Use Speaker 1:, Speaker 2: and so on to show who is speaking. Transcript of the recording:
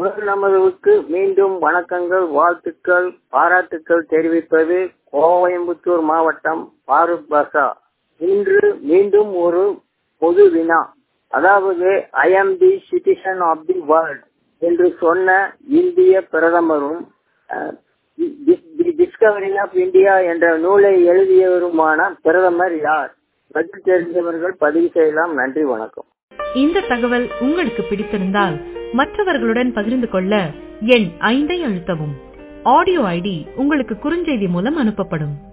Speaker 1: முதல் நமதுவுக்கு மீண்டும் வணக்கங்கள் வாழ்த்துக்கள் பாராட்டுக்கள் தெரிவிப்பது கோயம்புத்தூர் மாவட்டம் பாரூக் பாஷா இன்று மீண்டும் ஒரு பொது வினா அதாவது I am the citizen of the world என்று சொன்ன இந்திய பிரதமரும் தி டிஸ்கவரி ஆஃப் இந்தியா என்ற நூலை எழுதியவருமான பிரதமர் யார் பதில் தெரிந்தவர்கள் பதிவு செய்யலாம் நன்றி வணக்கம்
Speaker 2: இந்த தகவல் உங்களுக்கு பிடித்திருந்தால் மற்றவர்களுடன் பகிர்ந்து கொள்ள எண் ஐந்தை அழுத்தவும் ஆடியோ ஐடி உங்களுக்கு குறுஞ்செய்தி மூலம் அனுப்பப்படும்